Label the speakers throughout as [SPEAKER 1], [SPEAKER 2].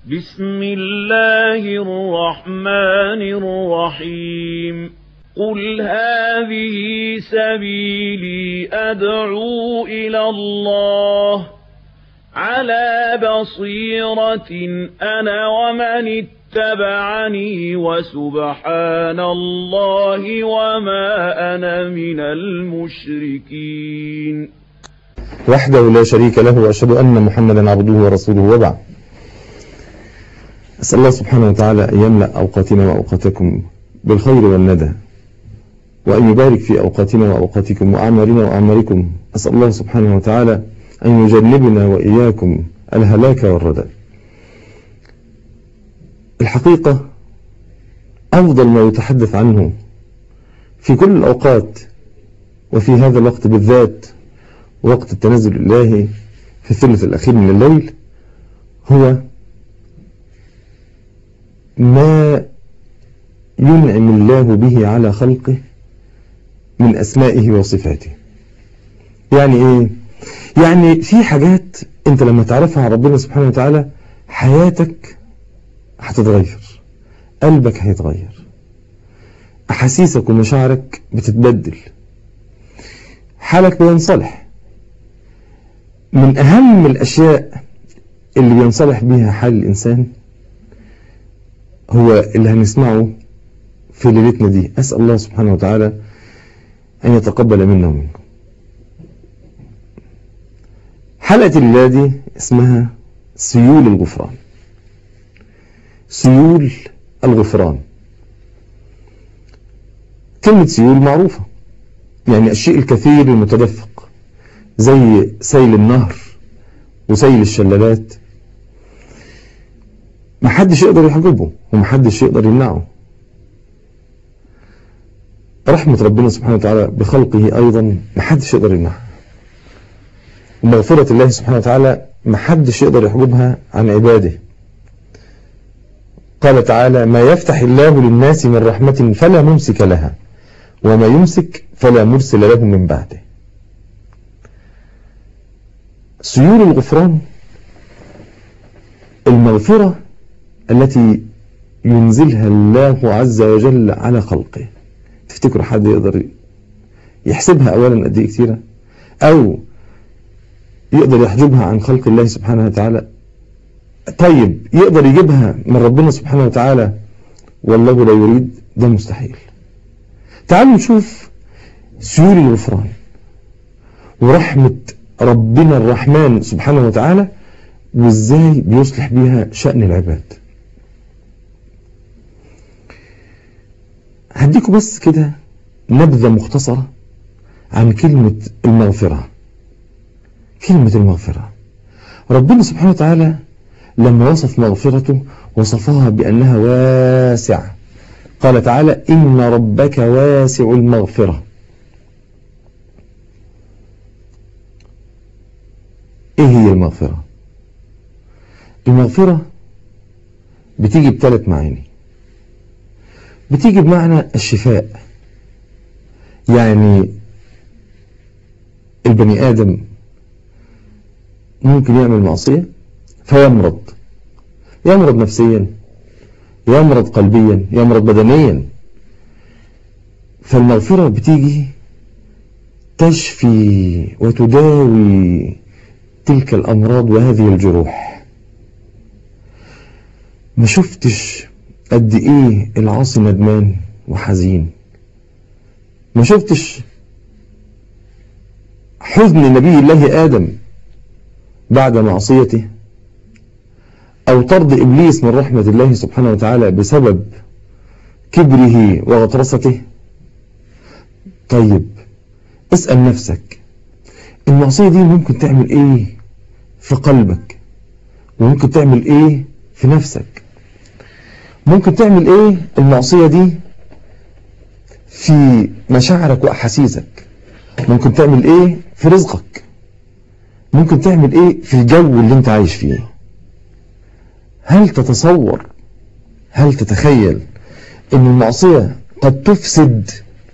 [SPEAKER 1] بسم الله الرحمن الرحيم قل هذه سبيلي أدعو إلى الله على بصيرة أنا ومن اتبعني وسبحان الله وما أنا من المشركين
[SPEAKER 2] وحده لا شريك له وأشهد أن محمدا عبده ورسوله وبعد أسأل الله سبحانه وتعالى أن يملأ أوقاتنا وأوقاتكم بالخير والندى وأن يبارك في أوقاتنا وأوقاتكم وأعمالنا وأعمالكم أسأل الله سبحانه وتعالى أن يجنبنا وإياكم الهلاك والردى الحقيقة أفضل ما يتحدث عنه في كل الأوقات وفي هذا الوقت بالذات وقت التنزل الإلهي في الثلث الأخير من الليل هو ما ينعم الله به على خلقه من أسمائه وصفاته يعني إيه؟ يعني في حاجات أنت لما تعرفها عن ربنا سبحانه وتعالى حياتك هتتغير قلبك هيتغير أحاسيسك ومشاعرك بتتبدل حالك بينصلح من أهم الأشياء اللي بينصلح بيها حال الإنسان هو اللي هنسمعه في ليلتنا دي أسأل الله سبحانه وتعالى أن يتقبل منا ومنكم حلقة الليلة دي اسمها سيول الغفران سيول الغفران كلمة سيول معروفة يعني الشيء الكثير المتدفق زي سيل النهر وسيل الشلالات محدش يقدر يحجبه ومحدش يقدر يمنعه رحمة ربنا سبحانه وتعالى بخلقه أيضا محدش يقدر يمنعها ومغفرة الله سبحانه وتعالى محدش يقدر يحجبها عن عباده قال تعالى ما يفتح الله للناس من رحمة فلا ممسك لها وما يمسك فلا مرسل له من بعده سيول الغفران المغفرة التي ينزلها الله عز وجل على خلقه تفتكروا حد يقدر يحسبها أولا قد ايه كتيرة أو يقدر يحجبها عن خلق الله سبحانه وتعالى طيب يقدر يجيبها من ربنا سبحانه وتعالى والله لا يريد ده مستحيل تعالوا نشوف سيول الغفران ورحمة ربنا الرحمن سبحانه وتعالى وازاي بيصلح بيها شأن العباد هديكم بس كده نبذة مختصرة عن كلمة المغفرة كلمة المغفرة ربنا سبحانه وتعالى لما وصف مغفرته وصفها بأنها واسع قال تعالى إن ربك واسع المغفرة إيه هي المغفرة المغفرة بتيجي بثلاث معاني بتيجي بمعنى الشفاء يعني البني آدم ممكن يعمل معصية فيمرض يمرض نفسيا يمرض قلبيا يمرض بدنيا فالمغفرة بتيجي تشفي وتداوي تلك الأمراض وهذه الجروح ما شفتش قد ايه العاصي ندمان وحزين ما شفتش حزن نبي الله آدم بعد معصيته أو طرد إبليس من رحمة الله سبحانه وتعالى بسبب كبره وغطرسته طيب اسأل نفسك المعصية دي ممكن تعمل ايه في قلبك وممكن تعمل ايه في نفسك ممكن تعمل ايه المعصية دي في مشاعرك وأحاسيسك ممكن تعمل ايه في رزقك ممكن تعمل ايه في الجو اللي انت عايش فيه هل تتصور هل تتخيل ان المعصية قد تفسد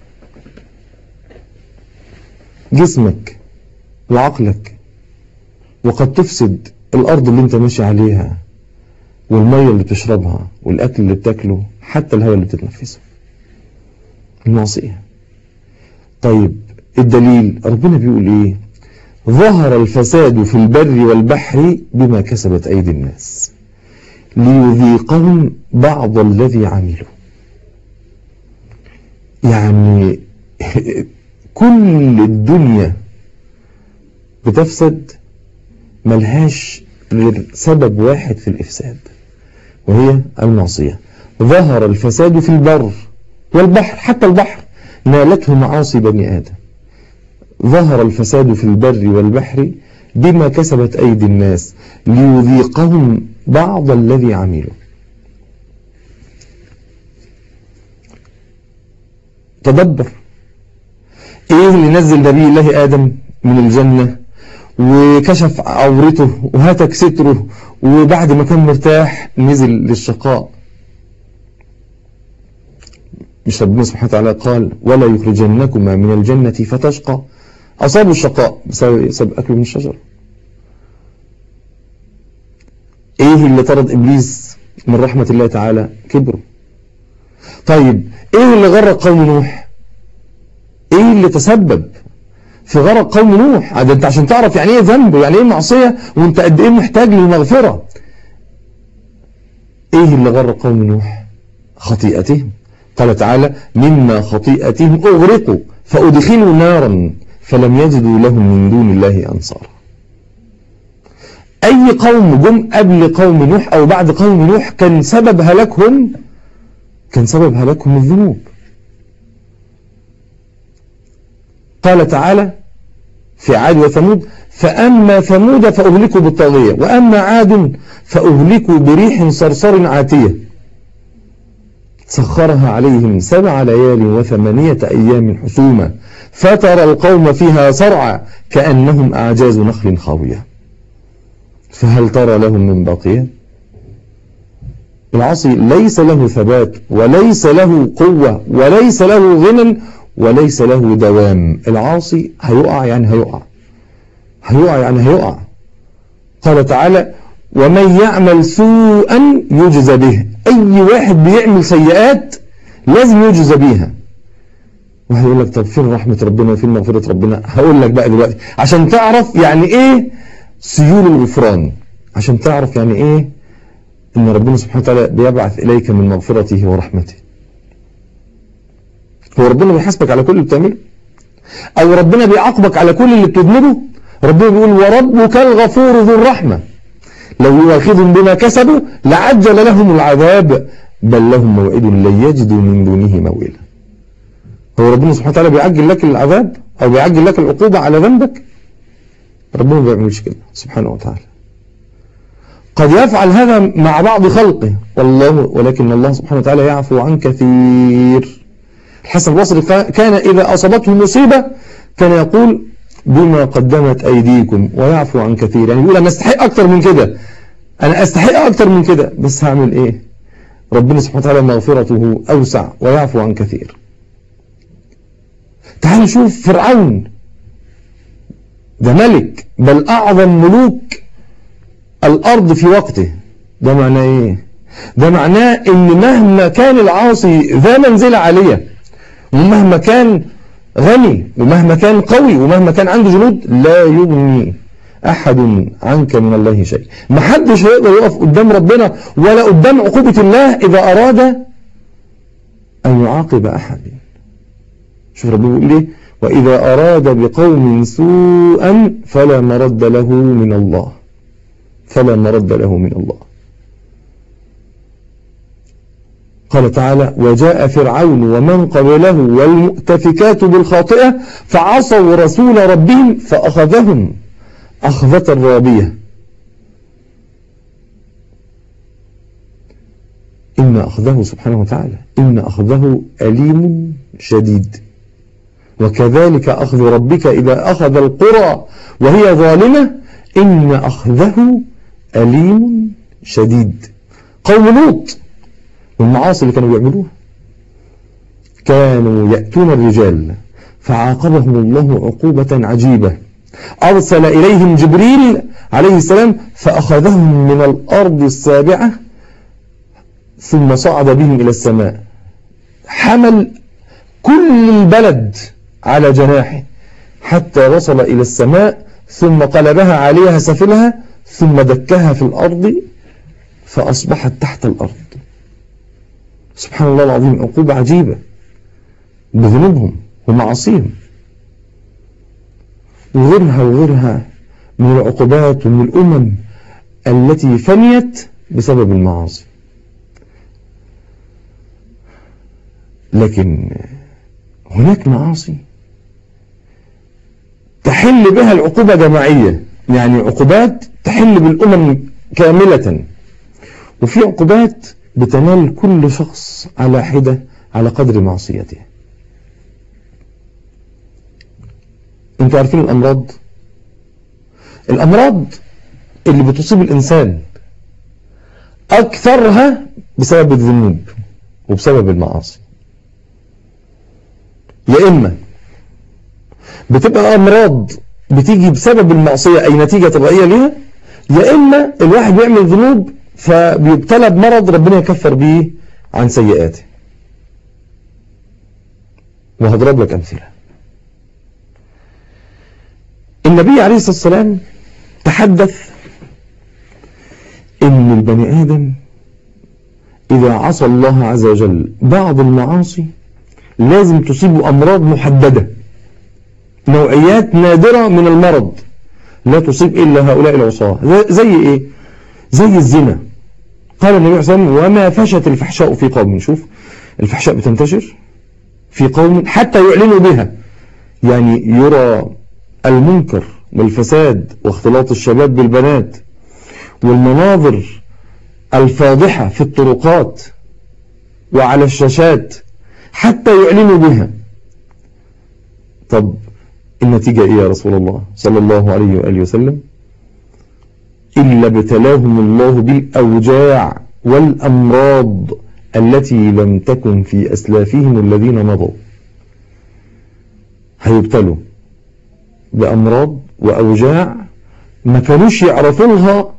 [SPEAKER 2] جسمك وعقلك وقد تفسد الارض اللي انت ماشي عليها والمية اللي بتشربها والأكل اللي بتاكله حتى الهواء اللي بتتنفسه المعصية طيب الدليل ربنا بيقول ايه ظهر الفساد في البر والبحر بما كسبت أيدي الناس ليذيقهم بعض الذي عملوا يعني كل الدنيا بتفسد ملهاش غير سبب واحد في الإفساد وهي المعصية ظهر الفساد في البر والبحر حتى البحر نالته معاصي بني آدم ظهر الفساد في البر والبحر بما كسبت أيدي الناس ليذيقهم بعض الذي عملوا تدبر ايه اللي نزل نبي الله آدم من الجنة وكشف عورته وهتك ستره وبعد ما كان مرتاح نزل للشقاء مش ربنا سبحانه وتعالى قال ولا يخرجنكما من الجنة فتشقى أصابوا الشقاء بسبب أكله من الشجرة إيه اللي طرد إبليس من رحمة الله تعالى كبره طيب إيه اللي غرق قوم نوح إيه اللي تسبب في غرق قوم نوح ده انت عشان تعرف يعني ايه ذنب يعني ايه معصية وانت قد ايه محتاج للمغفرة ايه اللي غرق قوم نوح خطيئتهم قال تعالى مما خطيئتهم اغرقوا فادخلوا نارا فلم يجدوا لهم من دون الله انصارا اي قوم جم قبل قوم نوح او بعد قوم نوح كان سبب هلاكهم كان سبب هلاكهم الذنوب قال تعالى في عاد وثمود فأما ثمود فأهلكوا بالطاغية وأما عاد فأهلكوا بريح صرصر عاتية سخرها عليهم سبع ليال وثمانية أيام حسوما فترى القوم فيها صرعى كأنهم أعجاز نخل خاوية فهل ترى لهم من باقية العاصي ليس له ثبات وليس له قوة وليس له غنى وليس له دوام العاصي هيقع يعني هيقع هيقع يعني هيقع قال تعالى ومن يعمل سوءا يجزى به اي واحد بيعمل سيئات لازم يجزى بيها واحد يقول لك طب فين رحمة ربنا وفين مغفرة ربنا هقول لك بقى دلوقتي عشان تعرف يعني ايه سيول الغفران عشان تعرف يعني ايه ان ربنا سبحانه وتعالى بيبعث اليك من مغفرته ورحمته هو ربنا بيحاسبك على كل اللي بتعمله او ربنا بيعاقبك على كل اللي بتذنبه ربنا بيقول وربك الغفور ذو الرحمة لو يؤاخذهم بما كسبوا لعجل لهم العذاب بل لهم موعد لن يجدوا من دونه موئلا هو ربنا سبحانه وتعالى بيعجل لك العذاب او بيعجل لك العقوبة على ذنبك ربنا ما بيعملش كده سبحانه وتعالى قد يفعل هذا مع بعض خلقه والله ولكن الله سبحانه وتعالى يعفو عن كثير الحسن البصري كان إذا أصابته مصيبة كان يقول بما قدمت أيديكم ويعفو عن كثير يعني يقول أنا أستحق أكتر من كده أنا أستحق أكتر من كده بس هعمل إيه ربنا سبحانه وتعالى مغفرته أوسع ويعفو عن كثير تعالوا نشوف فرعون ده ملك بل أعظم ملوك الأرض في وقته ده معناه إيه ده معناه إن مهما كان العاصي ذا منزلة عالية ومهما كان غني ومهما كان قوي ومهما كان عنده جنود لا يغني أحد عنك من الله شيء ما حدش هيقدر يقف قدام ربنا ولا قدام عقوبة الله إذا أراد أن يعاقب أحد شوف ربنا بيقول إيه وإذا أراد بقوم سوءا فلا مرد له من الله فلا مرد له من الله قال تعالى وجاء فرعون ومن قبله والمؤتفكات بالخاطئة فعصوا رسول ربهم فأخذهم أخذة الرابية إن أخذه سبحانه وتعالى إن أخذه أليم شديد وكذلك أخذ ربك إذا أخذ القرى وهي ظالمة إن أخذه أليم شديد قوم لوط والمعاصي اللي كانوا بيعملوها كانوا يأتون الرجال فعاقبهم الله عقوبة عجيبة أرسل إليهم جبريل عليه السلام فأخذهم من الأرض السابعة ثم صعد بهم إلى السماء حمل كل البلد على جناحه حتى وصل إلى السماء ثم قلبها عليها سفلها ثم دكها في الأرض فأصبحت تحت الأرض سبحان الله العظيم عقوبة عجيبة بذنوبهم ومعاصيهم وغيرها وغيرها من العقوبات ومن الأمم التي فنيت بسبب المعاصي لكن هناك معاصي تحل بها العقوبة جماعية يعني عقوبات تحل بالأمم كاملة وفي عقوبات بتنال كل شخص على حدة على قدر معصيته انتوا عارفين الأمراض الأمراض اللي بتصيب الإنسان أكثرها بسبب الذنوب وبسبب المعاصي يا إما بتبقى أمراض بتيجي بسبب المعصية أي نتيجة طبيعية ليها يا إما الواحد بيعمل ذنوب فبيبتلى بمرض ربنا يكفر به عن سيئاته وهضرب لك أمثلة النبي عليه الصلاة والسلام تحدث ان البني ادم اذا عصى الله عز وجل بعض المعاصي لازم تصيبه امراض محددة نوعيات نادرة من المرض لا تصيب الا هؤلاء العصاة زي ايه زي الزنا قال النبي صلى الله عليه وسلم وما فشت الفحشاء في قوم شوف الفحشاء بتنتشر في قوم حتى يعلنوا بها يعني يرى المنكر والفساد واختلاط الشباب بالبنات والمناظر الفاضحة في الطرقات وعلى الشاشات حتى يعلنوا بها طب النتيجة إيه يا رسول الله صلى الله عليه وآله وسلم إلا ابتلاهم الله بالأوجاع والأمراض التي لم تكن في أسلافهم الذين مضوا هيبتلوا بأمراض وأوجاع ما كانوش يعرفوا لها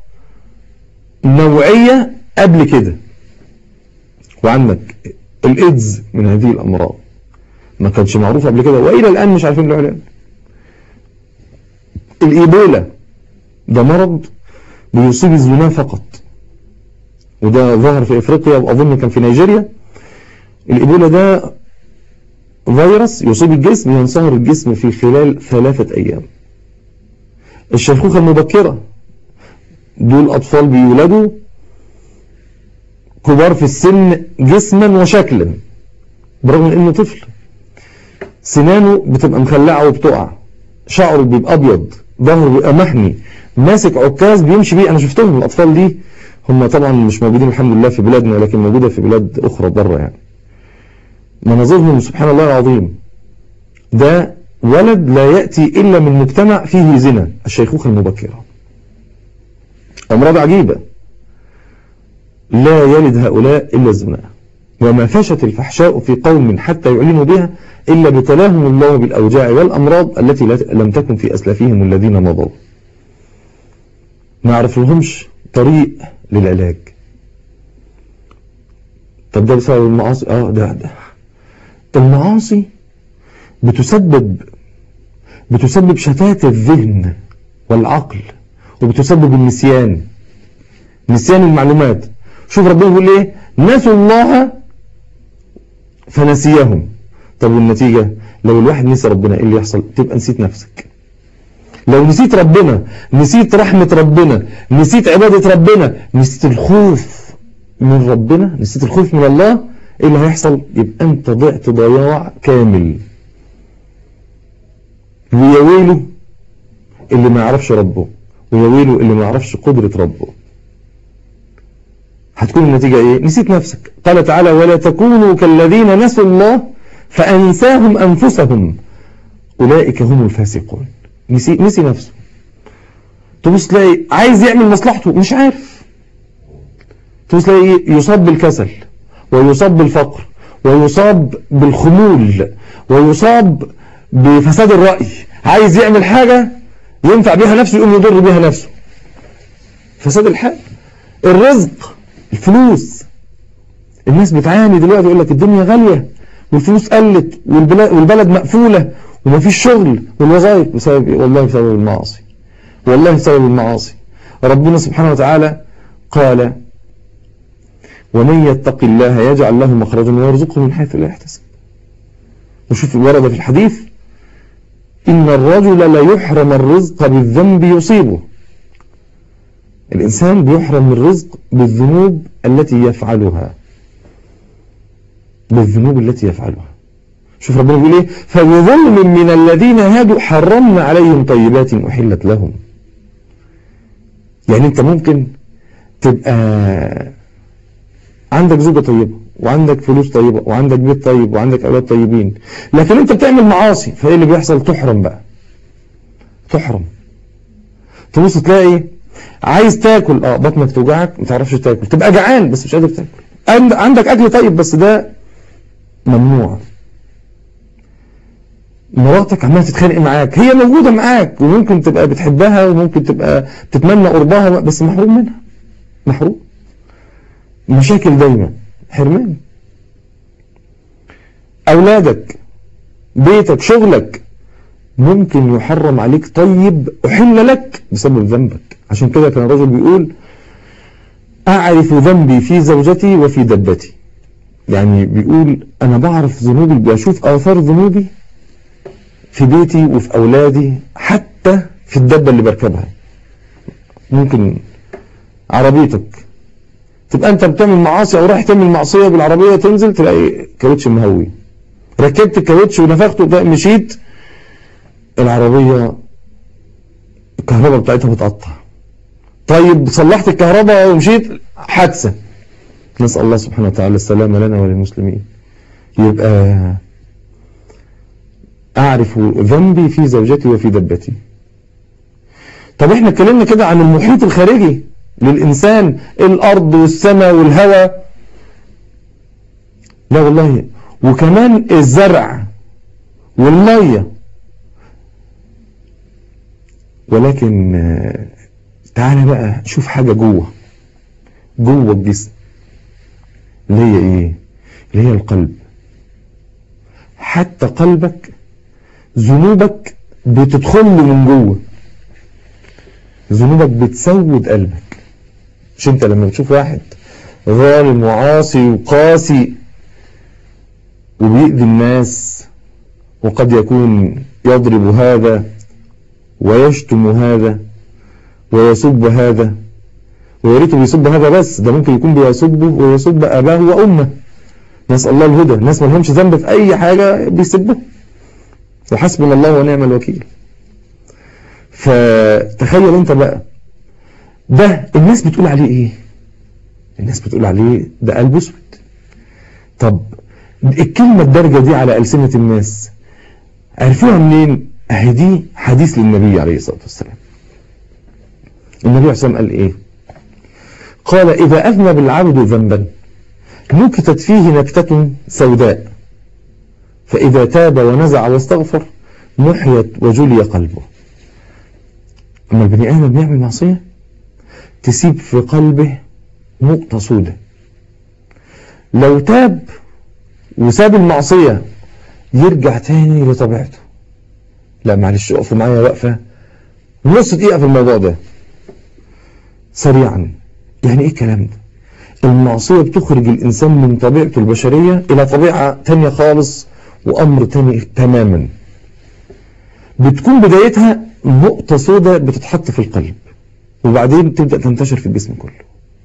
[SPEAKER 2] نوعية قبل كده وعندك الإيدز من هذه الأمراض ما كانش معروف قبل كده وإلى الآن مش عارفين له علاج الإيبولا ده مرض بيصيب الزنا فقط وده ظهر في إفريقيا وأظن كان في نيجيريا الإيبولا ده فيروس يصيب الجسم ينصهر الجسم في خلال ثلاثة أيام الشيخوخة المبكرة دول أطفال بيولدوا كبار في السن جسما وشكلا برغم انه طفل سنانه بتبقى مخلعة وبتقع شعره بيبقى ابيض ظهره بيبقى محمي ماسك عكاز بيمشي بيه انا شفتهم الاطفال دي هم طبعا مش موجودين الحمد لله في بلادنا لكن موجودة في بلاد اخرى بره يعني مناظرهم سبحان الله العظيم ده ولد لا يأتي إلا من مجتمع فيه زنا الشيخوخة المبكرة أمراض عجيبة لا يلد هؤلاء إلا الزنا وما فشت الفحشاء في قوم حتى يعلنوا بها إلا بتلاهم الله بالأوجاع والأمراض التي لم تكن في أسلافهم الذين مضوا ما عرف لهمش طريق للعلاج طب ده بسبب المعاصي اه ده ده المعاصي بتسبب بتسبب شتات الذهن والعقل وبتسبب النسيان نسيان المعلومات شوف ربنا بيقول ايه نسوا الله فنسيهم طب والنتيجة لو الواحد نسي ربنا ايه اللي يحصل تبقى نسيت نفسك لو نسيت ربنا نسيت رحمة ربنا نسيت عبادة ربنا نسيت الخوف من ربنا نسيت الخوف من الله ايه اللي هيحصل يبقى انت ضعت ضياع كامل ويا ويله اللي ما يعرفش ربه ويا ويله اللي ما يعرفش قدرة ربه هتكون النتيجة ايه نسيت نفسك قال تعالى ولا تكونوا كالذين نسوا الله فأنساهم أنفسهم أولئك هم الفاسقون نسي, نسي نفسه تبص تلاقي عايز يعمل مصلحته مش عارف تبص تلاقي يصاب بالكسل ويصاب بالفقر ويصاب بالخمول ويصاب بفساد الرأي عايز يعمل حاجة ينفع بها نفسه يقوم يضر بها نفسه فساد الحال الرزق الفلوس الناس بتعاني دلوقتي يقول لك الدنيا غالية والفلوس قلت والبلد, والبلد مقفولة ومفيش شغل والوظائف بسبب إيه؟ والله بسبب المعاصي والله بسبب المعاصي ربنا سبحانه وتعالى قال ومن يتق الله يجعل له مخرجا ويرزقه من حيث لا يحتسب وشوف ورد في الحديث إن الرجل لا يحرم الرزق بالذنب يصيبه الإنسان بيحرم الرزق بالذنوب التي يفعلها بالذنوب التي يفعلها شوف ربنا بيقول ايه فبظلم من الذين هادوا حرمنا عليهم طيبات أحلت لهم يعني انت ممكن تبقى عندك زوجة طيبة وعندك فلوس طيبة وعندك بيت طيب وعندك أولاد طيبين لكن انت بتعمل معاصي فايه اللي بيحصل تحرم بقى تحرم تبص تلاقي عايز تاكل اه بطنك توجعك ما تعرفش تاكل تبقى جعان بس مش قادر تاكل عندك اكل طيب بس ده ممنوع مراتك عماله تتخانق معاك هي موجودة معاك وممكن تبقى بتحبها وممكن تبقى تتمنى قربها بس محروم منها محروم مشاكل دايما حرمان أولادك بيتك شغلك ممكن يحرم عليك طيب أحل لك بسبب ذنبك عشان كده كان الرجل بيقول أعرف ذنبي في زوجتي وفي دبتي يعني بيقول أنا بعرف ذنوبي بشوف آثار ذنوبي في بيتي وفي أولادي حتى في الدبة اللي بركبها ممكن عربيتك تبقى أنت بتعمل معاصي أو رايح تعمل معصية بالعربية تنزل تلاقي كاوتش مهوي ركبت الكاوتش ونفخته مشيت العربية الكهرباء بتاعتها بتقطع طيب صلحت الكهرباء ومشيت حادثة نسأل الله سبحانه وتعالى السلامة لنا وللمسلمين يبقى أعرف ذنبي في زوجتي وفي دبتي طب احنا اتكلمنا كده عن المحيط الخارجي للإنسان الأرض والسماء والهواء لا والله وكمان الزرع والمية ولكن تعالى بقى شوف حاجة جوه جوه الجسم اللي هي ايه اللي هي القلب حتى قلبك ذنوبك بتدخل من جوه ذنوبك بتسود قلبك مش انت لما بتشوف واحد ظالم وعاصي وقاسي وبيأذي الناس وقد يكون يضرب هذا ويشتم هذا ويسب هذا ويريته بيسب هذا بس ده ممكن يكون بيسبه ويسب أباه وأمه نسأل الله الهدى الناس ما لهمش ذنب في أي حاجة بيسبوه وحسبنا الله ونعم الوكيل فتخيل انت بقى ده الناس بتقول عليه ايه الناس بتقول عليه ده قلب اسود طب الكلمة الدرجة دي على ألسنة الناس عرفوها منين اهي دي حديث للنبي عليه الصلاة والسلام النبي عليه الصلاة والسلام قال ايه قال إذا أذنب العبد ذنبا نكتت فيه نكتة سوداء فإذا تاب ونزع واستغفر محيت وجلي قلبه أما البني آدم بيعمل معصية تسيب في قلبه نقطة سودة لو تاب وساب المعصية يرجع تاني لطبيعته لا معلش اقفوا معايا وقفة نص دقيقة في الموضوع ده سريعا يعني ايه الكلام ده المعصية بتخرج الإنسان من طبيعته البشرية إلى طبيعة تانية خالص وأمر تاني تماما بتكون بدايتها نقطة سوداء بتتحط في القلب وبعدين تبدأ تنتشر في الجسم كله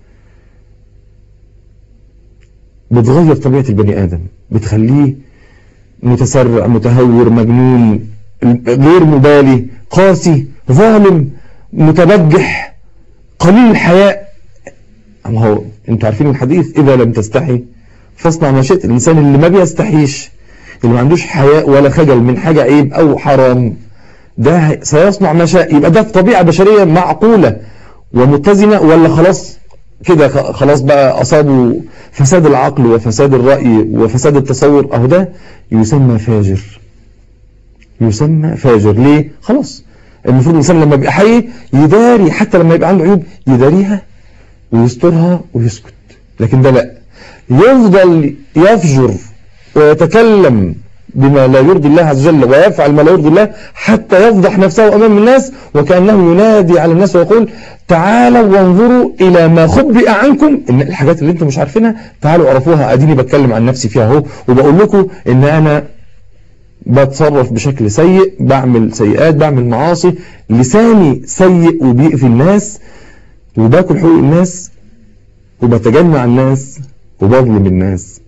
[SPEAKER 2] بتغير طبيعة البني آدم بتخليه متسرع متهور مجنون غير مبالي قاسي ظالم متبجح قليل الحياء أما هو انتوا عارفين الحديث إذا لم تستحي فاصنع ما شئت الإنسان اللي ما بيستحيش اللي ما عندوش حياء ولا خجل من حاجة عيب أو حرام ده سيصنع ما شاء يبقى ده في طبيعة بشرية معقولة ومتزنة ولا خلاص كده خلاص بقى أصابوا فساد العقل وفساد الرأي وفساد التصور أهو ده يسمى فاجر يسمى فاجر ليه؟ خلاص المفروض الإنسان لما يبقى حي يداري حتى لما يبقى عنده عيوب يداريها ويسترها ويسكت لكن ده لا يفضل يفجر ويتكلم بما لا يرضي الله عز وجل ويفعل ما لا يرضي الله حتى يفضح نفسه أمام الناس وكأنه ينادي على الناس ويقول تعالوا وانظروا إلى ما خبئ عنكم إن الحاجات اللي انتم مش عارفينها تعالوا اعرفوها أديني بتكلم عن نفسي فيها اهو وبقول لكم إن أنا بتصرف بشكل سيء بعمل سيئات بعمل معاصي لساني سيء وبيقفل الناس وباكل حقوق الناس وبتجمع الناس وبظلم الناس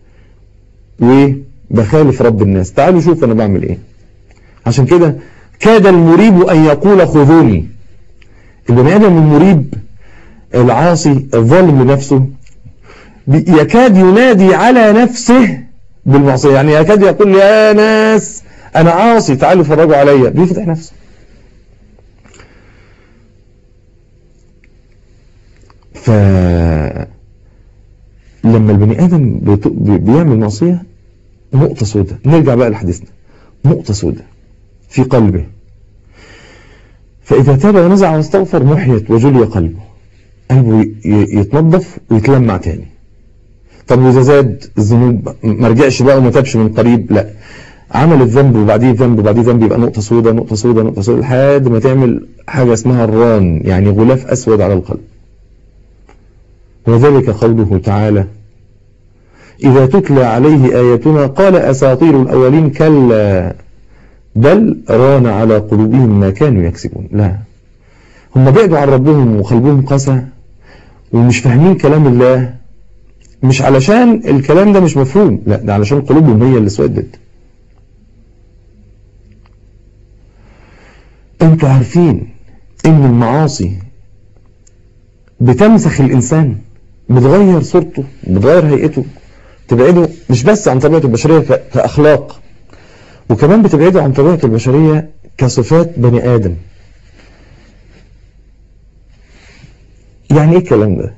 [SPEAKER 2] وبخالف رب الناس تعالوا شوف أنا بعمل إيه عشان كده كاد المريب أن يقول خذوني البني آدم المريب العاصي الظالم لنفسه يكاد ينادي على نفسه بالمعصية يعني يكاد يقول يا ناس أنا عاصي تعالوا فرجوا عليا بيفتح نفسه ف لما البني آدم بيعمل معصية نقطة سوداء نرجع بقى لحديثنا نقطة سوداء في قلبه فإذا تاب ونزع واستغفر محيت وجلي قلبه قلبه يتنظف ويتلمع تاني طب وإذا زاد الذنوب ما رجعش بقى وما تابش من قريب لا عمل الذنب وبعديه ذنب وبعديه ذنب يبقى نقطة سوداء نقطة سوداء نقطة سوداء لحد ما تعمل حاجة اسمها الران يعني غلاف أسود على القلب وذلك قوله تعالى إذا تتلى عليه آياتنا قال أساطير الأولين كلا بل ران على قلوبهم ما كانوا يكسبون لا هم بعدوا عن ربهم وقلبهم قسى ومش فاهمين كلام الله مش علشان الكلام ده مش مفهوم لا ده علشان قلوبهم هي اللي سودت انتوا عارفين ان المعاصي بتمسخ الانسان بتغير صورته بتغير هيئته تبعده مش بس عن طبيعته البشرية كأخلاق وكمان بتبعده عن طبيعته البشرية كصفات بني آدم يعني ايه الكلام ده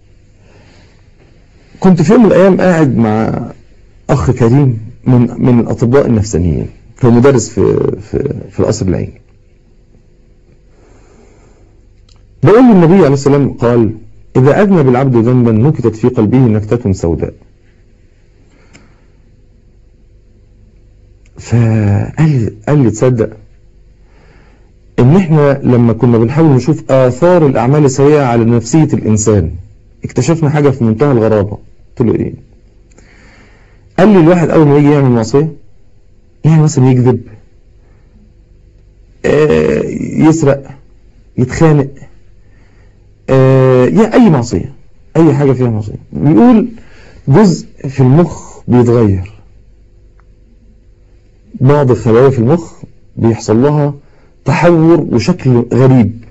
[SPEAKER 2] كنت في يوم من الايام قاعد مع اخ كريم من من الاطباء النفسانيين هو مدرس في في في القصر العيني بقول النبي عليه السلام قال إذا أذنب العبد ذنبا نكتت في قلبه نكتة سوداء فقال قال لي تصدق ان احنا لما كنا بنحاول نشوف آثار الأعمال السيئة على نفسية الإنسان اكتشفنا حاجة في منتهى الغرابة قلت له ايه قال لي الواحد أول ما يجي يعمل معصية يعني مثلا يكذب آه يسرق يتخانق آه يا أي معصية أي حاجة فيها معصية بيقول جزء في المخ بيتغير بعض الخلايا في المخ بيحصل لها تحور وشكل غريب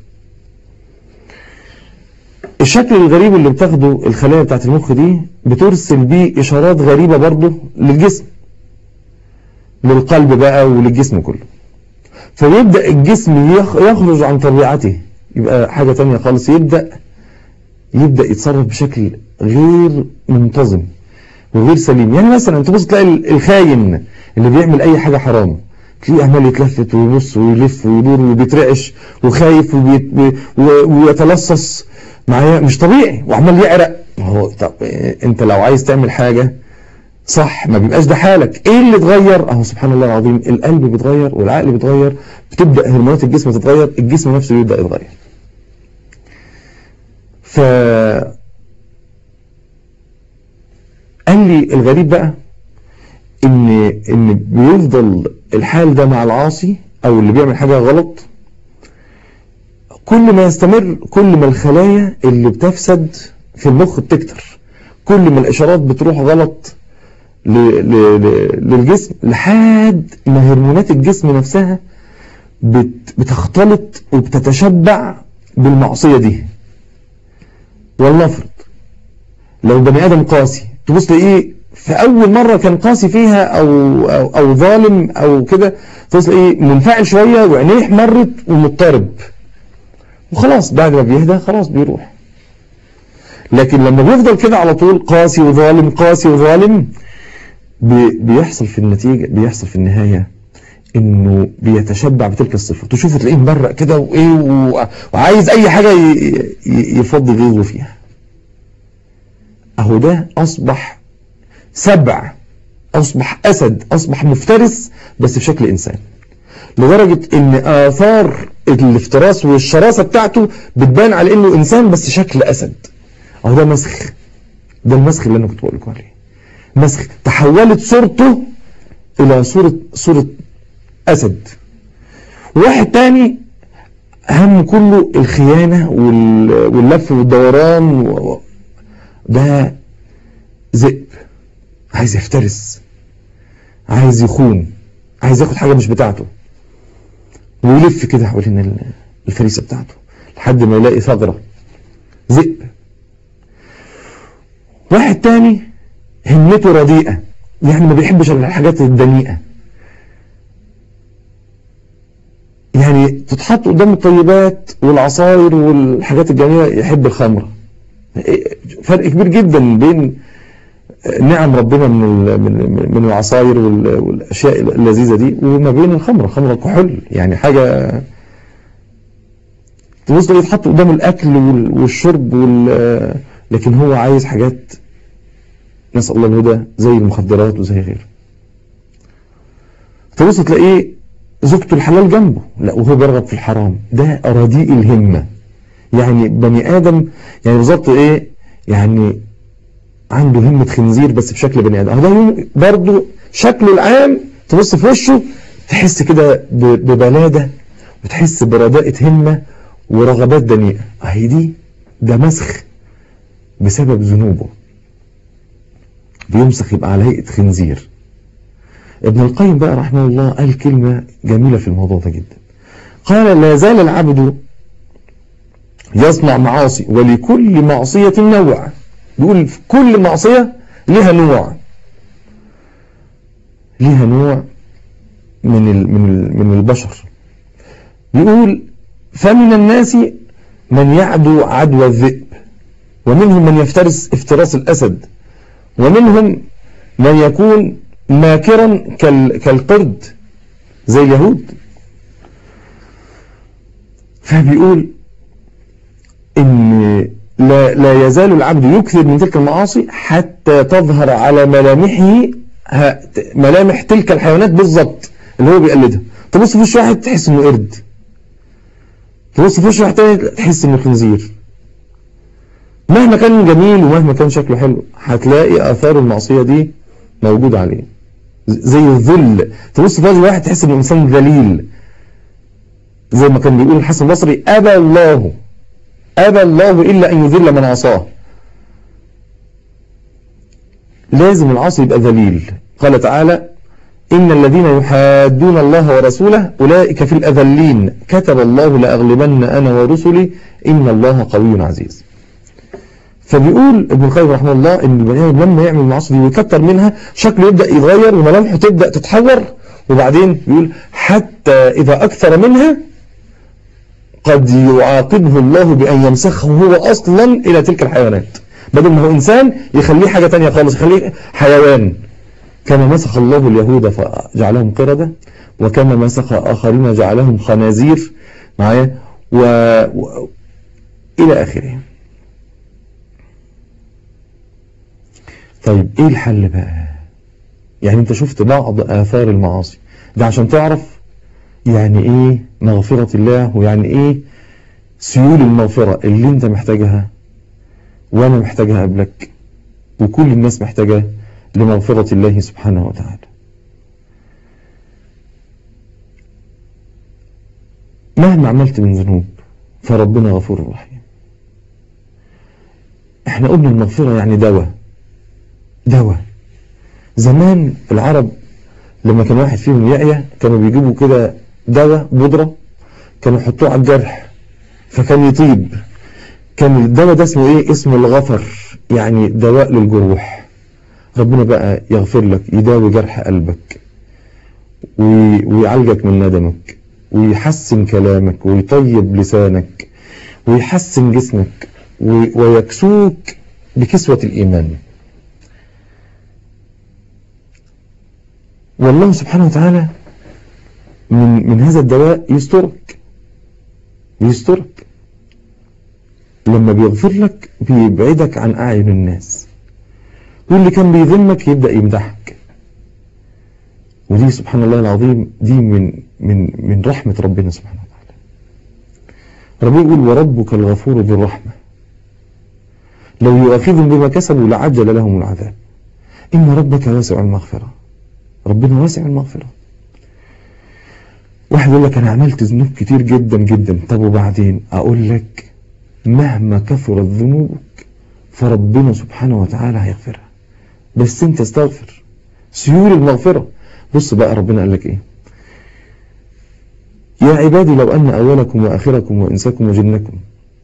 [SPEAKER 2] الشكل الغريب اللي بتاخده الخلايا بتاعت المخ دي بترسل بيه إشارات غريبة برضه للجسم للقلب بقى وللجسم كله فيبدأ الجسم يخرج عن طبيعته يبقى حاجة تانية خالص يبدأ يبدأ يتصرف بشكل غير منتظم وغير سليم يعني مثلا تبص تلاقي الخاين اللي بيعمل اي حاجة حرام تلاقيه عمال يتلفت ويبص ويلف ويدور وبيترعش وخايف وبيت ويتلصص معايا مش طبيعي وعمال يعرق هو طب انت لو عايز تعمل حاجة صح ما بيبقاش ده حالك ايه اللي اتغير اهو سبحان الله العظيم القلب بيتغير والعقل بيتغير بتبدأ هرمونات الجسم تتغير الجسم نفسه بيبدأ يتغير ف قال لي الغريب بقى ان ان بيفضل الحال ده مع العاصي او اللي بيعمل حاجة غلط كل ما يستمر كل ما الخلايا اللي بتفسد في المخ بتكتر كل ما الاشارات بتروح غلط ل ل ل للجسم لحد ما هرمونات الجسم نفسها بت بتختلط وبتتشبع بالمعصية دي ولنفرض لو بني آدم قاسي تبص تلاقيه في أول مرة كان قاسي فيها أو, أو, أو ظالم أو كده تبص تلاقيه منفعل شوية وعينيه احمرت ومضطرب وخلاص بعد ما بيهدى خلاص بيروح لكن لما بيفضل كده على طول قاسي وظالم قاسي وظالم بيحصل في النتيجة بيحصل في النهاية انه بيتشبع بتلك الصفة تشوفه تلاقيه مبرق كده وايه وعايز اي حاجة يفضي غيظه فيها اهو ده اصبح سبع أصبح أسد أصبح مفترس بس في شكل إنسان لدرجة إن آثار الافتراس والشراسة بتاعته بتبان على إنه إنسان بس شكل أسد أهو ده مسخ ده المسخ اللي أنا كنت بقول لكم عليه مسخ تحولت صورته إلى صورة صورة أسد واحد تاني هم كله الخيانة واللف والدوران ده ذئب عايز يفترس عايز يخون عايز ياخد حاجة مش بتاعته ويلف كده حوالين الفريسة بتاعته لحد ما يلاقي ثغرة ذئب واحد تاني همته رديئة يعني ما بيحبش الحاجات الدنيئة يعني تتحط قدام الطيبات والعصاير والحاجات الجميلة يحب الخمرة فرق كبير جدا بين نعم ربنا من من من العصاير والاشياء اللذيذه دي وما بين الخمره خمره كحول يعني حاجه تبص يتحط قدام الاكل والشرب وال لكن هو عايز حاجات نسال الله الهدى زي المخدرات وزي غيره تبص تلاقيه زوجته الحلال جنبه لا وهو بيرغب في الحرام ده رديء الهمه يعني بني ادم يعني بالظبط ايه يعني عنده همة خنزير بس بشكل بني ادم ده برضه شكله العام تبص في وشه تحس كده ببلادة وتحس برداءة همة ورغبات دنيئة اهي دي ده مسخ بسبب ذنوبه بيمسخ يبقى على هيئة خنزير ابن القيم بقى رحمه الله قال كلمة جميلة في الموضوع ده جدا قال لا زال العبد يصنع معاصي ولكل معصية نوع بيقول كل معصية لها نوع لها نوع من من من البشر بيقول فمن الناس من يعدو عدوى الذئب ومنهم من يفترس افتراس الأسد ومنهم من يكون ماكرا كالقرد زي اليهود فبيقول ان لا, لا يزال العبد يكثر من تلك المعاصي حتى تظهر على ملامحه ملامح تلك الحيوانات بالظبط اللي هو بيقلدها تبص في وش واحد تحس انه قرد تبص في وش واحد تاني تحس انه خنزير مهما كان جميل ومهما كان شكله حلو هتلاقي اثار المعصية دي موجودة عليه زي الذل تبص في وجه واحد تحس انه انسان ذليل زي ما كان بيقول الحسن البصري ابى الله أبى الله إلا أن يذل من عصاه لازم العصر يبقى ذليل قال تعالى إن الذين يحادون الله ورسوله أولئك في الأذلين كتب الله لأغلبن أنا ورسلي إن الله قوي عزيز فبيقول ابن القيم رحمه الله ان البني ادم لما يعمل المعاصي دي ويكتر منها شكله يبدا يتغير وملامحه تبدا تتحور وبعدين بيقول حتى اذا اكثر منها قد يعاقبه الله بأن يمسخه هو أصلا إلى تلك الحيوانات بدل ما هو إنسان يخليه حاجة تانية خالص يخليه حيوان كما مسخ الله اليهود فجعلهم قردة وكما مسخ آخرين جعلهم خنازير معايا و... و... إلى آخره طيب إيه الحل بقى يعني أنت شفت بعض آثار المعاصي ده عشان تعرف يعني ايه مغفرة الله ويعني ايه سيول المغفرة اللي انت محتاجها وانا محتاجها قبلك وكل الناس محتاجة لمغفرة الله سبحانه وتعالى مهما عملت من ذنوب فربنا غفور رحيم احنا قلنا المغفرة يعني دواء دواء زمان العرب لما كان واحد فيهم يعيا كانوا بيجيبوا كده دواء بودرة كانوا يحطوه على الجرح فكان يطيب كان الدواء ده اسمه ايه اسمه الغفر يعني دواء للجروح ربنا بقى يغفر لك يداوي جرح قلبك ويعالجك من ندمك ويحسن كلامك ويطيب لسانك ويحسن جسمك ويكسوك بكسوة الإيمان والله سبحانه وتعالى من من هذا الدواء يسترك يسترك لما بيغفر لك بيبعدك عن أعين الناس واللي كان بيذمك يبدأ يمدحك ودي سبحان الله العظيم دي من من من رحمة ربنا سبحانه وتعالى ربنا يقول وربك الغفور ذو الرحمة لو يؤاخذهم بما كسبوا لعجل لهم العذاب إن ربك واسع المغفرة ربنا واسع المغفرة واحد يقول لك أنا عملت ذنوب كتير جدا جدا طب وبعدين أقول لك مهما كثرت ذنوبك فربنا سبحانه وتعالى هيغفرها بس انت استغفر سيول المغفرة بص بقى ربنا قال لك ايه يا عبادي لو أن أولكم وآخركم وإنساكم وجنكم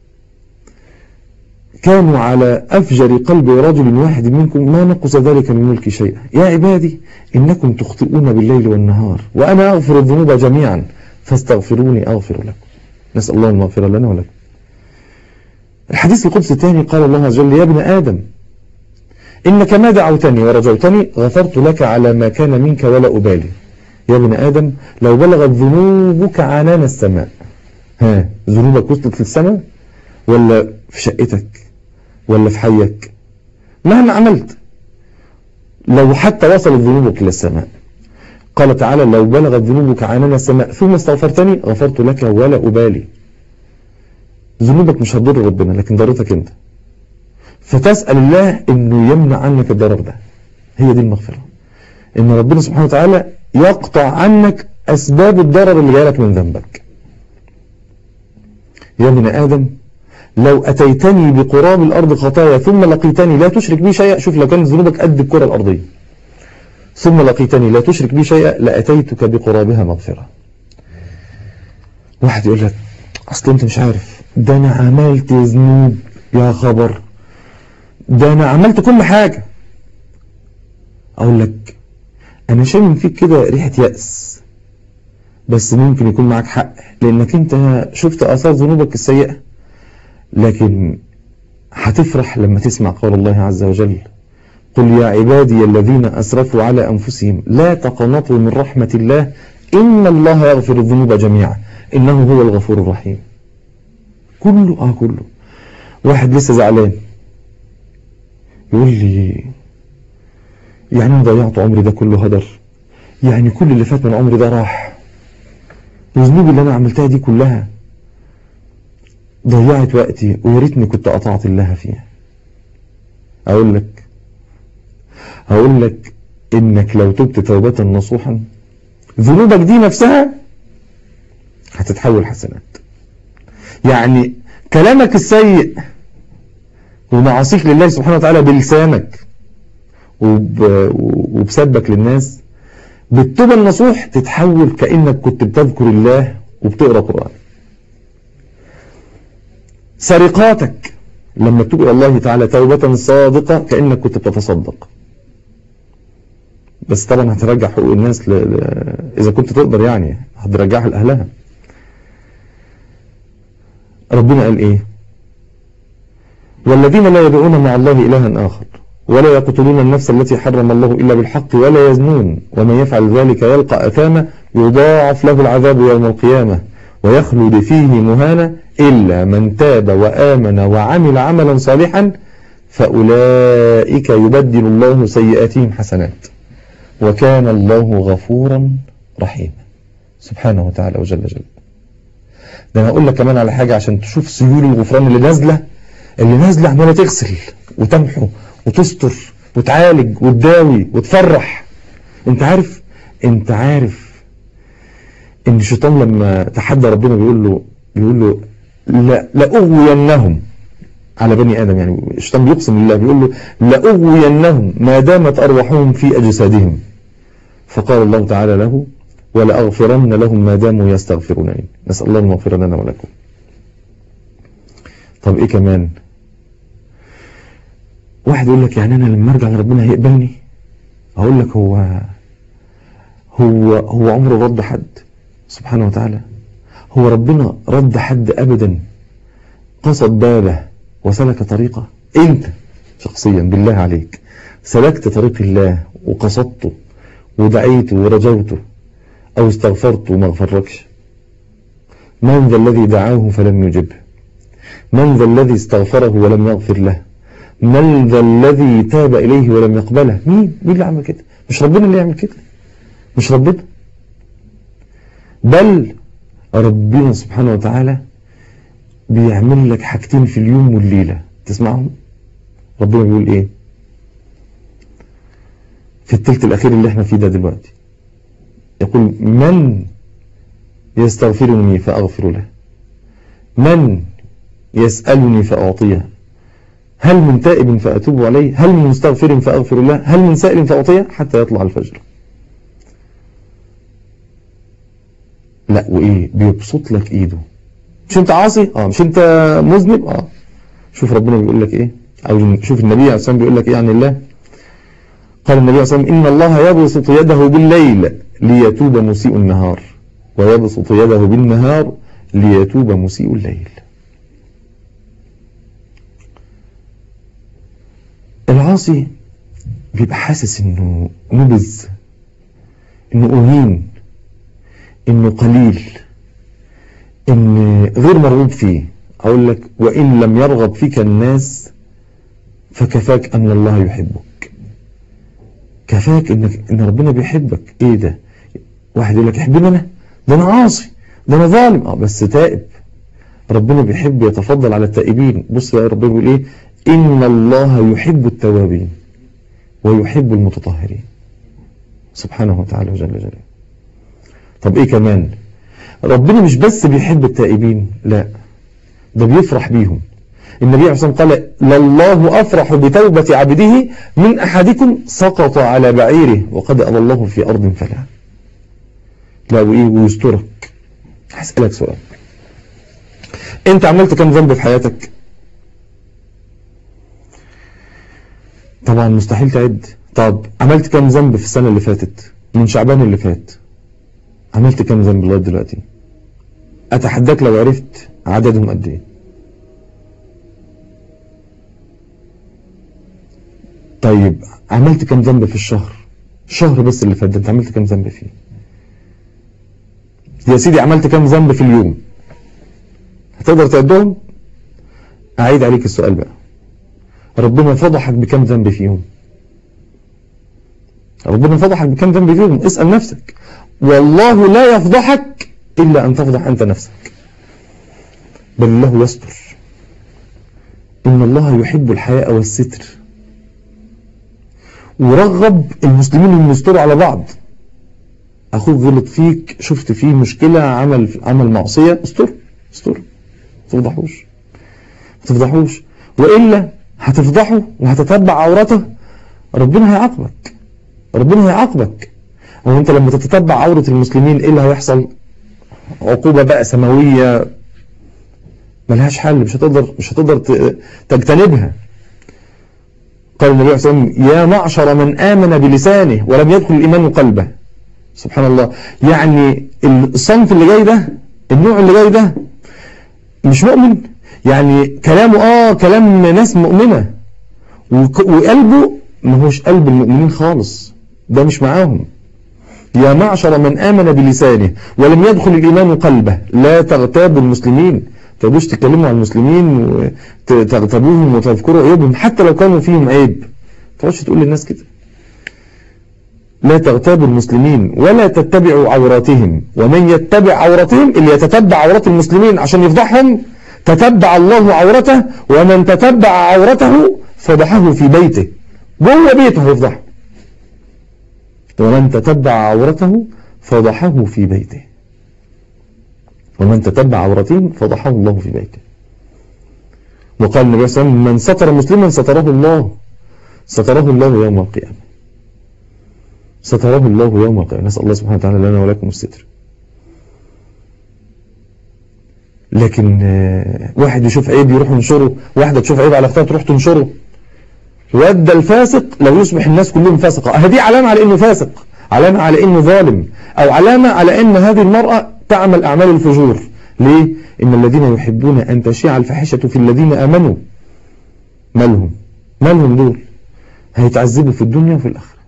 [SPEAKER 2] كانوا على أفجر قلب رجل واحد منكم ما نقص ذلك من ملك شيئا يا عبادي إنكم تخطئون بالليل والنهار وأنا أغفر الذنوب جميعا فاستغفروني أغفر لكم نسأل الله المغفرة لنا ولكم الحديث القدسي الثاني قال الله عز وجل يا ابن آدم إنك ما دعوتني ورجوتني غفرت لك على ما كان منك ولا أبالي يا ابن آدم لو بلغت ذنوبك عنان السماء ها ذنوبك وصلت للسماء ولا في شقتك ولا في حيك مهما عملت لو حتى وصلت ذنوبك إلى السماء قال تعالى لو بلغت ذنوبك عنان السماء ثم استغفرتني غفرت لك ولا أبالي ذنوبك مش هتضر ربنا لكن ضرتك انت فتسأل الله انه يمنع عنك الضرر ده هي دي المغفرة ان ربنا سبحانه وتعالى يقطع عنك اسباب الضرر اللي جايلك من ذنبك يا ابن ادم لو اتيتني بقراب الارض خطايا ثم لقيتني لا تشرك بي شيئا شوف لو كانت ذنوبك قد الكرة الارضية ثم لقيتني لا تشرك بي شيئا لاتيتك بقرابها مغفرة واحد يقول لك اصل انت مش عارف ده انا عملت ذنوب يا خبر ده انا عملت كل حاجة اقول لك انا شامم فيك كده ريحة يأس بس ممكن يكون معك حق لانك انت شفت اثار ذنوبك السيئة لكن هتفرح لما تسمع قول الله عز وجل قل يا عبادي الذين اسرفوا على انفسهم لا تقنطوا من رحمة الله ان الله يغفر الذنوب جميعا انه هو الغفور الرحيم كله اه كله واحد لسه زعلان يقول لي يعني انا ضيعت عمري ده كله هدر يعني كل اللي فات من عمري ده راح الذنوب اللي انا عملتها دي كلها ضيعت وقتي ويا ريتني كنت قطعت الله فيها اقول لك هقول لك انك لو تبت توبة نصوحا ذنوبك دي نفسها هتتحول حسنات يعني كلامك السيء ومعاصيك لله سبحانه وتعالى بلسانك وب... وبسبك للناس بالتوبة النصوح تتحول كأنك كنت بتذكر الله وبتقرأ قرآن سرقاتك لما تتوب إلى الله تعالى توبة صادقة كأنك كنت بتتصدق بس طبعا هترجع حقوق الناس ل... ل... إذا كنت تقدر يعني هترجعها لأهلها ربنا قال إيه والذين لا يدعون مع الله إلها آخر ولا يقتلون النفس التي حرم الله إلا بالحق ولا يزنون ومن يفعل ذلك يلقى أثاما يضاعف له العذاب يوم القيامة ويخلد فيه مهانا إلا من تاب وآمن وعمل عملا صالحا فأولئك يبدل الله سيئاتهم حسنات وكان الله غفورا رحيما سبحانه وتعالى وجل جل ده أنا أقول لك كمان على حاجة عشان تشوف سيول الغفران اللي نازلة اللي نازلة عمالة تغسل وتمحو وتستر وتعالج وتداوي وتفرح انت عارف انت عارف ان الشيطان لما تحدى ربنا بيقول له بيقول له لا لأغوينهم على بني آدم يعني الشيطان بيقسم بالله بيقول له لأغوينهم ما دامت أرواحهم في أجسادهم فقال الله تعالى له ولأغفرن لهم ما داموا يستغفرونني نسأل الله المغفرة لنا ولكم طب ايه كمان واحد يقول لك يعني انا لما ارجع لربنا هيقبلني اقول لك هو هو هو عمره رد حد سبحانه وتعالى هو ربنا رد حد ابدا قصد بابه وسلك طريقه انت شخصيا بالله عليك سلكت طريق الله وقصدته ودعيته ورجوته او استغفرته وما غفركش من ذا الذي دعاه فلم يجبه من ذا الذي استغفره ولم يغفر له من ذا الذي تاب إليه ولم يقبله مين مين اللي عمل كده مش ربنا اللي يعمل كده مش ربنا بل ربنا سبحانه وتعالى بيعمل لك حاجتين في اليوم والليلة تسمعهم ربنا بيقول ايه في التلت الأخير اللي احنا فيه ده دلوقتي يقول من يستغفرني فأغفر له من يسألني فأعطيه هل من تائب فأتوب عليه هل من مستغفر فأغفر له هل من سائل فأعطيه حتى يطلع الفجر لا وإيه بيبسط لك إيده مش أنت عاصي آه مش أنت مذنب آه شوف ربنا بيقول لك إيه أو شوف النبي عليه الصلاة بيقول لك إيه عن الله قال النبي عليه الصلاة والسلام إن الله يبسط يده بالليل ليتوب مسيء النهار ويبسط يده بالنهار ليتوب مسيء الليل العاصي بيبقى حاسس انه نبذ انه اهين انه قليل ان غير مرغوب فيه اقول لك وان لم يرغب فيك الناس فكفاك ان الله يحبك كفاك انك ان ربنا بيحبك ايه ده واحد يقول لك احبني انا ده انا عاصي ده انا ظالم اه بس تائب ربنا بيحب يتفضل على التائبين بص بقى ربنا بيقول ايه إن الله يحب التوابين ويحب المتطهرين سبحانه وتعالى وجل جلاله طب إيه كمان ربنا مش بس بيحب التائبين لا ده بيفرح بيهم النبي عليه الصلاة والسلام قال لله أفرح بتوبة عبده من أحدكم سقط على بعيره وقد أضى الله في أرض فلا لا وإيه ويسترك هسألك سؤال أنت عملت كم ذنب في حياتك طبعا مستحيل تعد طب عملت كم ذنب في السنة اللي فاتت من شعبان اللي فات عملت كم ذنب لغايه دلوقتي اتحداك لو عرفت عددهم قد ايه طيب عملت كم ذنب في الشهر الشهر بس اللي فات ده انت عملت كم ذنب فيه يا سيدي عملت كم ذنب في اليوم هتقدر تعدهم اعيد عليك السؤال بقى ربنا فضحك بكم ذنب فيهم ربنا فضحك بكم ذنب فيهم اسأل نفسك والله لا يفضحك إلا أن تفضح أنت نفسك بل الله يستر إن الله يحب الحياء والستر ورغب المسلمين ان يستروا على بعض اخوك غلط فيك شفت فيه مشكلة عمل عمل معصية استر استر ما تفضحوش ما تفضحوش وإلا هتفضحه وهتتبع عورته ربنا هيعاقبك ربنا هيعاقبك هو انت لما تتتبع عورة المسلمين ايه اللي هيحصل عقوبة بقى سماوية ملهاش حل مش هتقدر مش هتقدر تجتنبها قال النبي عليه الصلاة والسلام يا معشر من آمن بلسانه ولم يدخل الإيمان قلبه سبحان الله يعني الصنف اللي جاي ده النوع اللي جاي ده مش مؤمن يعني كلامه اه كلام ناس مؤمنة وقلبه ما هوش قلب المؤمنين خالص ده مش معاهم يا معشر من آمن بلسانه ولم يدخل الإيمان قلبه لا تغتابوا المسلمين تقولوش تتكلموا عن المسلمين وتغتابوهم وتذكروا عيوبهم حتى لو كانوا فيهم عيب تقولش تقول للناس كده لا تغتابوا المسلمين ولا تتبعوا عوراتهم ومن يتبع عوراتهم اللي يتتبع عورات المسلمين عشان يفضحهم تتبع الله عورته ومن تتبع عورته فضحه في بيته جوه بيته يفضحه ومن تتبع عورته فضحه في بيته ومن تتبع عورته فضحه الله في بيته وقال النبي صلى الله عليه وسلم من ستر مسلما ستره الله ستره الله يوم القيامة ستره الله يوم القيامة نسأل الله سبحانه وتعالى لنا ولكم الستر لكن واحد يشوف عيب يروح ينشره واحدة تشوف عيب على اختها تروح تنشره ود الفاسق لو يصبح الناس كلهم فاسقة هذه علامة على انه فاسق علامة على انه ظالم او علامة على ان هذه المرأة تعمل اعمال الفجور ليه ان الذين يحبون ان تشيع الفاحشة في الذين امنوا مالهم مالهم دول هيتعذبوا في الدنيا وفي الاخرة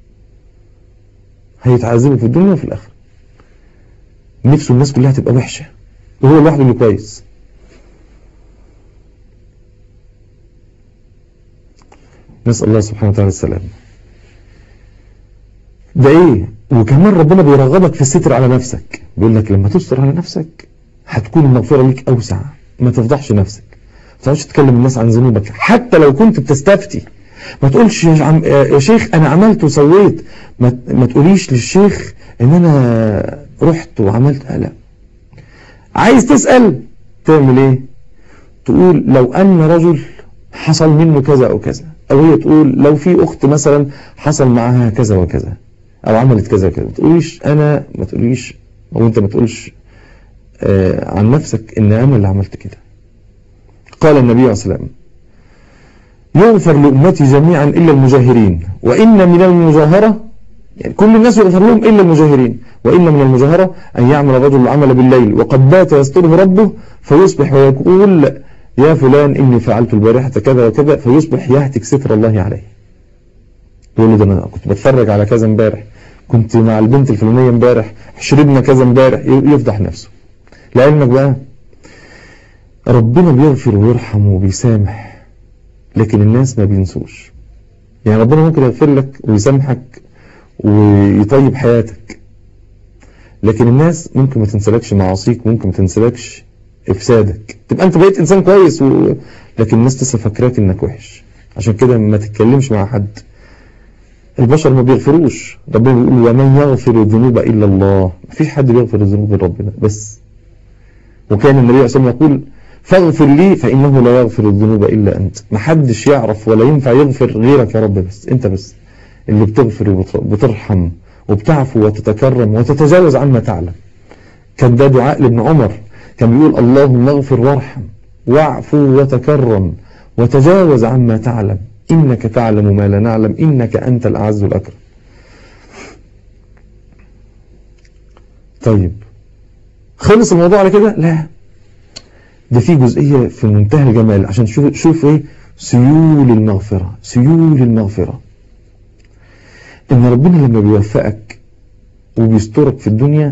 [SPEAKER 2] هيتعذبوا في الدنيا وفي الاخرة نفسه الناس كلها تبقى وحشة وهو لوحده اللي كويس نسأل الله سبحانه وتعالى السلام ده ايه وكمان ربنا بيرغبك في الستر على نفسك بيقول لك لما تستر على نفسك هتكون المغفرة ليك أوسع ما تفضحش نفسك ما تقعدش تكلم الناس عن ذنوبك حتى لو كنت بتستفتي ما تقولش يا, عم يا شيخ أنا عملت وسويت ما, ما تقوليش للشيخ إن أنا رحت وعملت لا عايز تسأل تعمل إيه تقول لو أن رجل حصل منه كذا أو كذا أو هي تقول لو في أخت مثلا حصل معها كذا وكذا أو عملت كذا وكذا ما تقوليش أنا ما تقوليش أو أنت ما تقولش آه عن نفسك إن أنا اللي عملت كده قال النبي عليه الصلاة والسلام يغفر لأمتي جميعا إلا المجاهرين وإن من المجاهرة يعني كل الناس يغفر لهم إلا المجاهرين وإن من المجاهرة أن يعمل الرجل العمل بالليل وقد بات يستره ربه فيصبح ويقول يا فلان إني فعلت البارحة كذا وكذا فيصبح يهتك ستر الله عليه يقول له ده أنا كنت بتفرج على كذا امبارح كنت مع البنت الفلانية امبارح شربنا كذا امبارح يفضح نفسه لعلمك بقى ربنا بيغفر ويرحم وبيسامح لكن الناس ما بينسوش يعني ربنا ممكن يغفر لك ويسامحك ويطيب حياتك لكن الناس ممكن ما تنسلكش معاصيك ممكن ما تنسلكش افسادك تبقى انت بقيت انسان كويس و... لكن الناس لسه فاكراك انك وحش عشان كده ما تتكلمش مع حد البشر ما بيغفروش ربنا بيقول ومن يغفر الذنوب الا الله مفيش حد بيغفر الذنوب الا ربنا بس وكان النبي عليه الصلاه والسلام يقول فاغفر لي فانه لا يغفر الذنوب الا انت ما حدش يعرف ولا ينفع يغفر غيرك يا رب بس انت بس اللي بتغفر وبترحم وبتعفو وتتكرم وتتجاوز عما تعلم كان ده دعاء لابن عمر كان بيقول اللهم اغفر وارحم واعفو وتكرم وتجاوز عما تعلم إنك تعلم ما لا نعلم إنك أنت الأعز الأكرم طيب خلص الموضوع على كده لا ده في جزئية في منتهى الجمال عشان شوف شوف ايه سيول المغفرة سيول المغفرة ان ربنا لما بيوفقك وبيسترك في الدنيا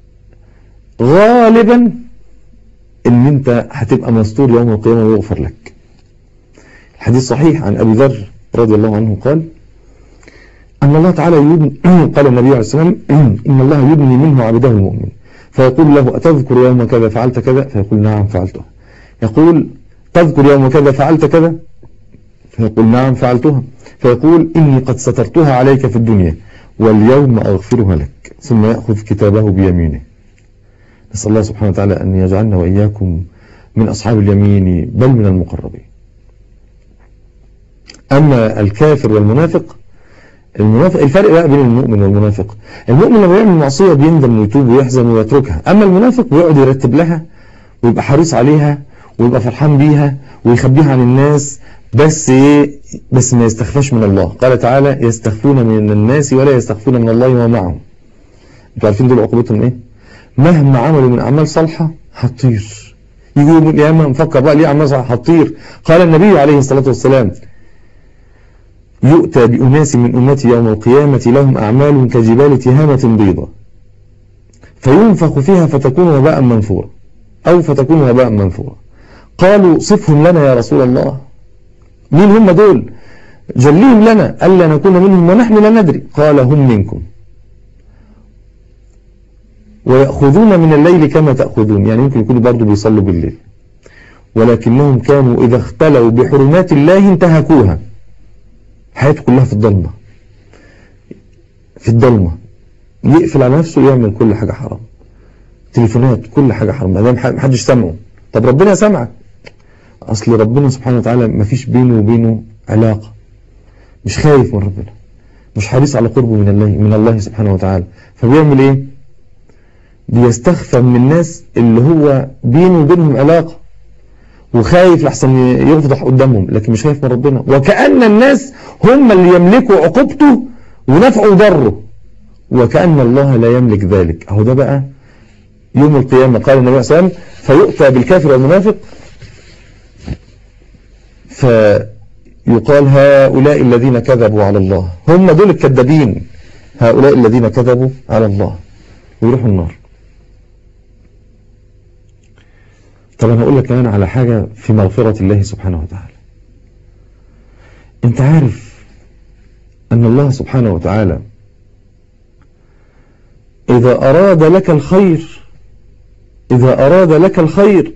[SPEAKER 2] غالبا ان انت هتبقى مستور يوم القيامة ويغفر لك الحديث صحيح عن ابي ذر رضي الله عنه قال ان الله تعالى يبني قال النبي عليه الصلاة والسلام ان الله يبني منه عبده المؤمن فيقول له أتذكر يوم كذا فعلت كذا فيقول نعم فعلتها يقول تذكر يوم كذا فعلت كذا فيقول نعم فعلتها فيقول إني قد سترتها عليك في الدنيا واليوم أغفرها لك ثم يأخذ كتابه بيمينه نسأل الله سبحانه وتعالى أن يجعلنا وإياكم من أصحاب اليمين بل من المقربين أما الكافر والمنافق المنافق الفرق بقى بين المؤمن والمنافق المؤمن لما يعمل معصية بيندم ويتوب ويحزن ويتركها أما المنافق بيقعد يرتب لها ويبقى حريص عليها ويبقى فرحان بيها ويخبيها عن الناس بس ايه بس ما يستخفاش من الله قال تعالى يستخفون من الناس ولا يستخفون من الله وما معهم انتوا عارفين دول عقوبتهم ايه مهما عملوا من اعمال صالحة هتطير يجي يوم القيامة نفكر بقى ليه اعمال صالحة هتطير قال النبي عليه الصلاة والسلام يؤتى بأناس من أمتي يوم القيامة لهم أعمال كجبال تهامة بيضة فينفخ فيها فتكون وباء منثورا أو فتكون وباء منثورا قالوا صفهم لنا يا رسول الله مين هم دول جليهم لنا ألا نكون منهم ونحن لا ندري قال هم منكم ويأخذون من الليل كما تأخذون يعني يمكن يكونوا برضو بيصلوا بالليل ولكنهم كانوا إذا اختلوا بحرمات الله انتهكوها حياته كلها في الضلمة في الضلمة يقفل على نفسه يعمل كل حاجة حرام تليفونات كل حاجة حرام ما محدش سمعه طب ربنا سمعك أصل ربنا سبحانه وتعالى ما فيش بينه وبينه علاقة مش خايف من ربنا مش حريص على قربه من الله من الله سبحانه وتعالى فبيعمل ايه بيستخفى من الناس اللي هو بينه وبينهم علاقة وخايف لحسن يفضح قدامهم لكن مش خايف من ربنا وكأن الناس هم اللي يملكوا عقوبته ونفعه وضره وكأن الله لا يملك ذلك اهو ده بقى يوم القيامة قال النبي صلى الله عليه وسلم فيؤتى بالكافر والمنافق فيقال هؤلاء الذين كذبوا على الله هم دول الكذابين هؤلاء الذين كذبوا على الله ويروحوا النار طب انا هقول لك كمان على حاجة في مغفرة الله سبحانه وتعالى انت عارف ان الله سبحانه وتعالى اذا اراد لك الخير اذا اراد لك الخير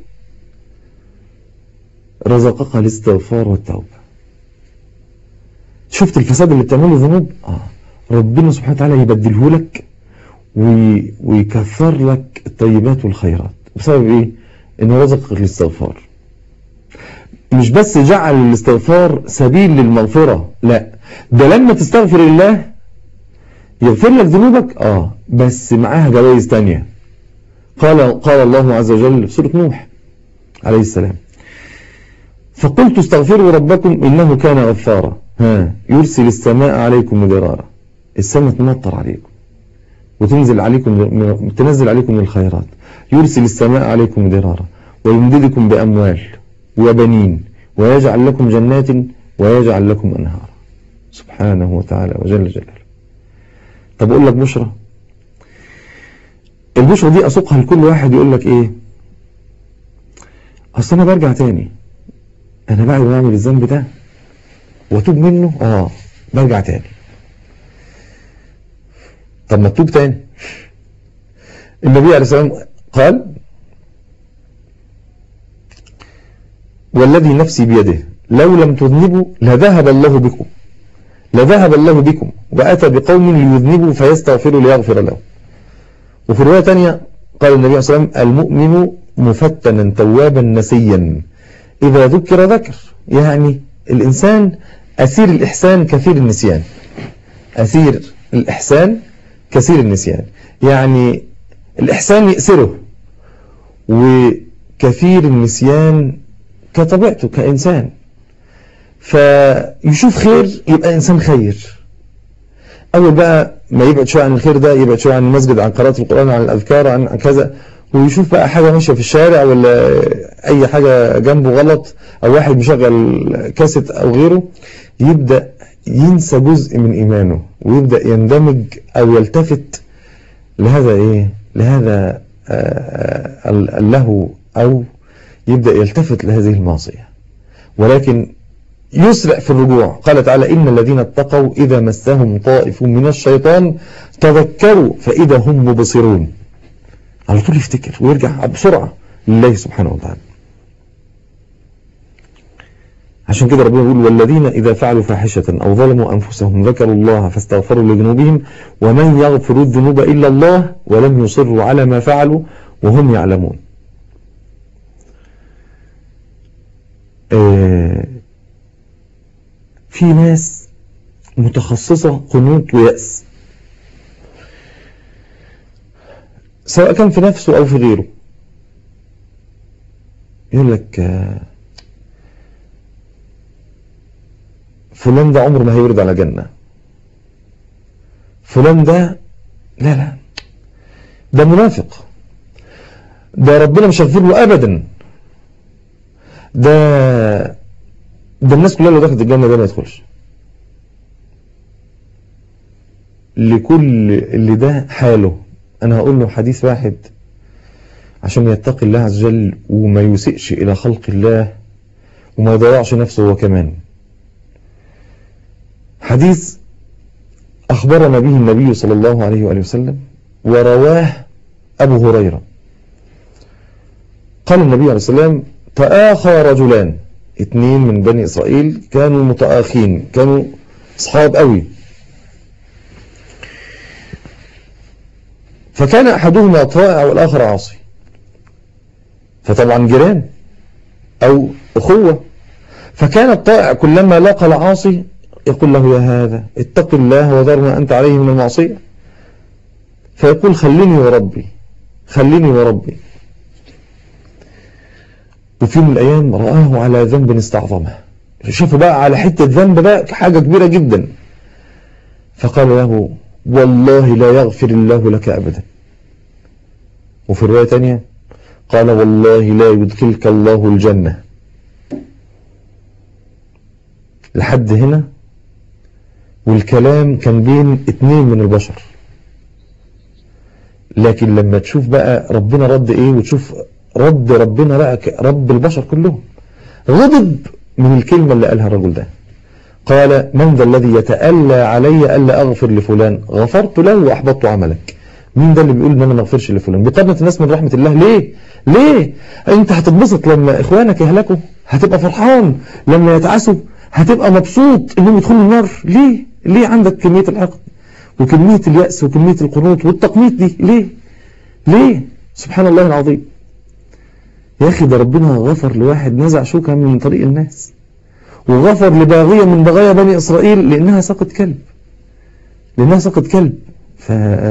[SPEAKER 2] رزقك الاستغفار والتوبة شفت الفساد اللي بتعمله ذنوب آه. ربنا سبحانه وتعالى يبدله لك وي... ويكثر لك الطيبات والخيرات بسبب ايه انه رزقك الاستغفار مش بس جعل الاستغفار سبيل للمغفرة لا ده لما تستغفر الله يغفر لك ذنوبك اه بس معاها جوائز تانية قال قال الله عز وجل في سورة نوح عليه السلام فقلت استغفروا ربكم إنه كان غفارا ها يرسل السماء عليكم مدرارا السماء تمطر عليكم وتنزل عليكم تنزل عليكم من الخيرات يرسل السماء عليكم مدرارا ويمددكم بأموال وبنين ويجعل لكم جنات ويجعل لكم أنهارا سبحانه وتعالى وجل جلاله طب أقول لك بشرى البشرى دي أسوقها لكل واحد يقول لك إيه أصل أنا برجع تاني أنا بعد ما أعمل الذنب ده وأتوب منه آه برجع تاني طب ما تتوب تاني النبي عليه الصلاة والسلام قال والذي نفسي بيده لو لم تذنبوا لذهب الله بكم لذهب الله بكم وأتى بقوم ليذنبوا فيستغفروا ليغفر لهم وفي رواية تانية قال النبي صلى الله عليه وسلم المؤمن مفتنا توابا نسيا إذا ذكر ذكر يعني الإنسان أسير الإحسان كثير النسيان أسير الإحسان كثير النسيان يعني الإحسان يأسره وكثير النسيان كطبيعته كإنسان فيشوف خير يبقى إنسان خير أول بقى ما يبعد شوية عن الخير ده يبعد شوية عن المسجد عن قراءة القرآن عن الأذكار عن كذا ويشوف بقى حاجة ماشية في الشارع ولا أي حاجة جنبه غلط أو واحد مشغل كاسيت أو غيره يبدأ ينسى جزء من إيمانه ويبدأ يندمج أو يلتفت لهذا إيه لهذا اللهو أو يبدأ يلتفت لهذه المعصية ولكن يسرع في الرجوع قال تعالى إن الذين اتقوا إذا مسهم طائف من الشيطان تذكروا فإذا هم مبصرون على طول يفتكر ويرجع بسرعة لله سبحانه وتعالى عشان كده ربنا يقول والذين إذا فعلوا فاحشة أو ظلموا أنفسهم ذكروا الله فاستغفروا لذنوبهم ومن يغفر الذنوب إلا الله ولم يصروا على ما فعلوا وهم يعلمون آه في ناس متخصصة قنوط ويأس سواء كان في نفسه أو في غيره يقول لك آه فلان ده عمره ما هيورد على جنة فلان ده لا لا ده منافق ده ربنا مش هيغفر له ابدا ده ده الناس كلها اللي دخلت الجنة ده ما يدخلش لكل اللي ده حاله انا هقول له حديث واحد عشان يتقي الله عز وجل وما يسئش الى خلق الله وما يضيعش نفسه هو كمان حديث أخبرنا به النبي صلى الله عليه وآله وسلم ورواه أبو هريرة قال النبي عليه السلام تآخى رجلان اثنين من بني إسرائيل كانوا متآخين كانوا أصحاب قوي فكان أحدهما طائع والآخر عاصي فطبعا جيران أو أخوة فكان الطائع كلما لاقى العاصي يقول له يا هذا اتق الله وذر ما أنت عليه من المعصية فيقول خليني وربي خليني وربي وفي من الأيام رآه على ذنب استعظمه شافه بقى على حتة ذنب بقى حاجة كبيرة جدا فقال له والله لا يغفر الله لك أبدا وفي الرواية تانية قال والله لا يدخلك الله الجنة لحد هنا والكلام كان بين اتنين من البشر لكن لما تشوف بقى ربنا رد ايه وتشوف رد ربنا بقى رب البشر كلهم غضب من الكلمة اللي قالها الرجل ده قال من ذا الذي يتألى علي ألا أغفر لفلان غفرت له وأحبطت عملك مين ده اللي بيقول ان انا ما اغفرش لفلان بيقنط الناس من رحمة الله ليه ليه انت هتتبسط لما اخوانك يهلكوا هتبقى فرحان لما يتعسوا هتبقى مبسوط انهم يدخلوا النار ليه ليه عندك كمية العقد وكمية اليأس وكمية القنوط والتقنيط دي ليه ليه سبحان الله العظيم يا أخي ده ربنا غفر لواحد نزع شوكة من طريق الناس وغفر لباغية من بغايا بني إسرائيل لأنها سقط كلب لأنها سقط كلب ف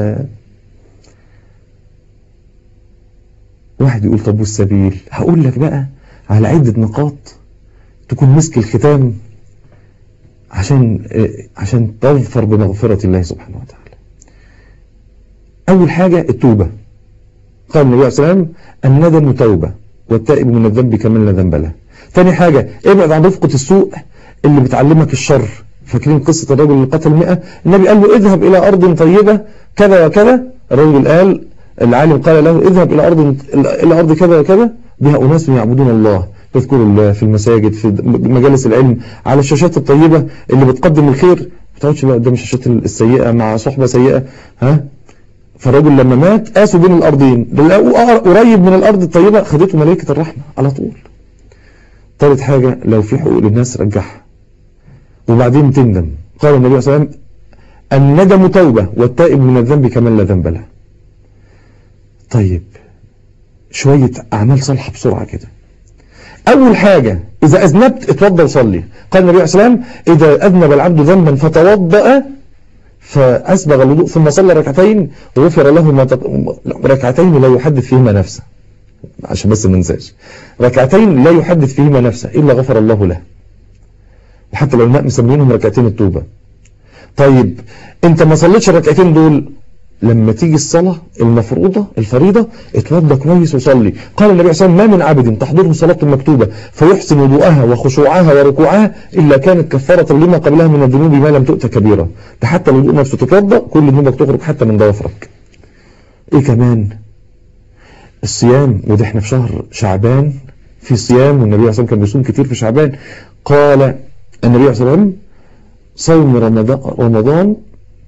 [SPEAKER 2] واحد يقول طب والسبيل هقول لك بقى على عدة نقاط تكون مسك الختام عشان عشان تظفر بمغفرة الله سبحانه وتعالى أول حاجة التوبة قال النبي عليه الصلاة والسلام الندم توبة والتائب من الذنب كمن لا ذنب له ثاني حاجة ابعد عن رفقة السوء اللي بتعلمك الشر فاكرين قصة الرجل اللي قتل مئة النبي قال له اذهب إلى أرض طيبة كذا وكذا الرجل قال العالم قال له اذهب إلى أرض إلى أرض كذا وكذا بها أناس يعبدون الله يذكروا الله في المساجد في مجالس العلم على الشاشات الطيبة اللي بتقدم الخير ما تقعدش بقى قدام الشاشات السيئة مع صحبة سيئة ها فالراجل لما مات قاسوا بين الأرضين لقوا قريب من الأرض الطيبة خدته ملائكة الرحمة على طول ثالث حاجة لو في حقوق للناس رجعها وبعدين تندم قال النبي صلى الله عليه وسلم الندم توبة والتائب من الذنب كمن لا ذنب له طيب شوية أعمال صالحة بسرعة كده أول حاجة إذا أذنبت اتوضى وصلي قال النبي عليه السلام إذا أذنب العبد ذنبا فتوضأ فأسبغ الوضوء ثم صلى ركعتين غفر له ما تق... ركعتين لا يحدث فيهما نفسه عشان بس ما ننساش ركعتين لا يحدث فيهما نفسه إلا غفر الله له وحتى لو مسمينهم ركعتين التوبة طيب انت ما صليتش الركعتين دول لما تيجي الصلاة المفروضة الفريضة اتوضى كويس وصلي قال النبي صلى الله عليه وسلم ما من عبد تحضره صلاة مكتوبة فيحسن وضوءها وخشوعها وركوعها إلا كانت كفارة لما قبلها من الذنوب ما لم تؤت كبيرة ده حتى الوضوء نفسه تتوضى كل ذنوبك تخرج حتى من ضوافرك ايه كمان الصيام وده احنا في شهر شعبان في صيام والنبي عليه الصلاة كان بيصوم كتير في شعبان قال النبي عليه الصلاة والسلام صوم رمضان, رمضان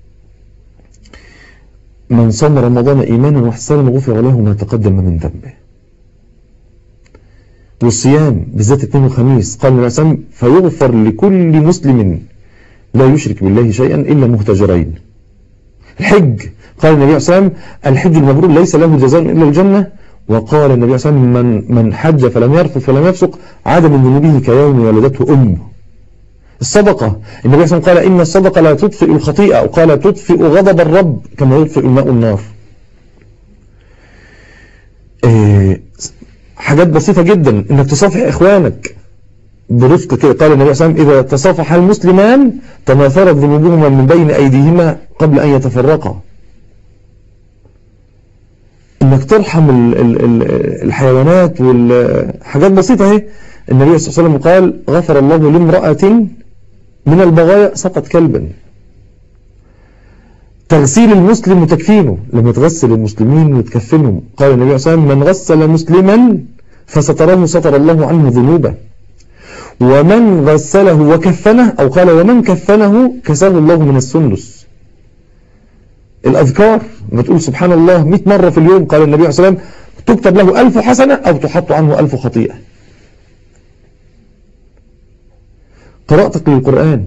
[SPEAKER 2] من صام رمضان إيمانا واحتسابا غفر له ما تقدم من ذنبه والصيام بالذات اثنين وخميس قال النبي عليه الصلاة فيغفر لكل مسلم لا يشرك بالله شيئا إلا مهتجرين الحج قال النبي عليه الصلاة الحج المبرور ليس له جزاء إلا الجنة وقال النبي عليه الصلاة من, من حج فلم يرفث فلم يفسق عاد من ذنوبه كيوم ولدته أمه الصدقة النبي صلى الله عليه وسلم قال إن الصدقة لا تطفئ الخطيئة أو قال تطفئ غضب الرب كما يطفئ الماء النار إيه حاجات بسيطة جدا إنك تصافح إخوانك برفق كده قال النبي صلى الله عليه وسلم إذا تصافح المسلمان تماثلت ذنوبهما من بين أيديهما قبل أن يتفرقا إنك ترحم ال ال ال الحيوانات والحاجات بسيطة اهي النبي صلى الله عليه وسلم قال غفر الله لامرأة من البغايا سقط كلبا تغسيل المسلم وتكفينه لما تغسل المسلمين وتكفنهم قال النبي صلى الله عليه وسلم من غسل مسلما فستراه ستر الله عنه ذنوبه ومن غسله وكفنه أو قال ومن كفنه كساه الله من السندس الأذكار ما تقول سبحان الله 100 مرة في اليوم قال النبي صلى الله عليه وسلم تكتب له ألف حسنة أو تحط عنه ألف خطيئة قراءتك للقرآن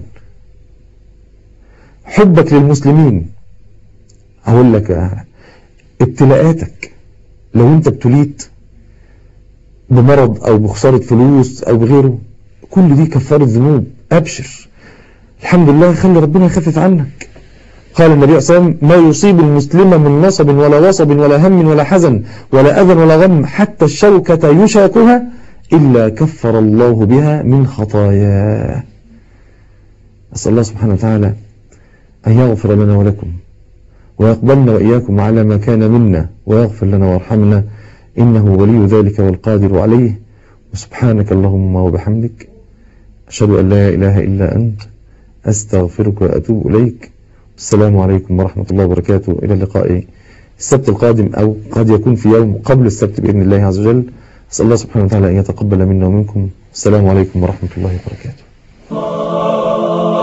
[SPEAKER 2] حبك للمسلمين أقول لك ابتلاءاتك لو انت ابتليت بمرض أو بخسارة فلوس أو بغيره كل دي كفارة ذنوب أبشر الحمد لله خلي ربنا يخفف عنك قال النبي صلى الله عليه وسلم ما يصيب المسلم من نصب ولا وصب ولا هم ولا حزن ولا أذى ولا غم حتى الشوكة يشاكها إلا كفر الله بها من خطاياه أسأل الله سبحانه وتعالى أن يغفر لنا ولكم ويقبلنا وإياكم على ما كان منا ويغفر لنا وارحمنا إنه ولي ذلك والقادر عليه وسبحانك اللهم وبحمدك أشهد أن لا إله إلا أنت أستغفرك وأتوب إليك السلام عليكم ورحمة الله وبركاته إلى اللقاء السبت القادم أو قد يكون في يوم قبل السبت بإذن الله عز وجل أسأل الله سبحانه وتعالى أن يتقبل منا ومنكم السلام عليكم ورحمة الله وبركاته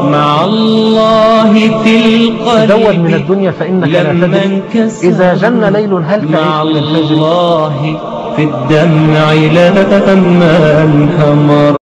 [SPEAKER 3] مع الله تلقى
[SPEAKER 4] تزود من الدنيا فإنك لا
[SPEAKER 3] لما
[SPEAKER 4] تدري
[SPEAKER 3] انكسر
[SPEAKER 4] إذا جن ليل هل
[SPEAKER 3] مع
[SPEAKER 4] تعيش من الفجر
[SPEAKER 3] الله في الدمع لما انهمر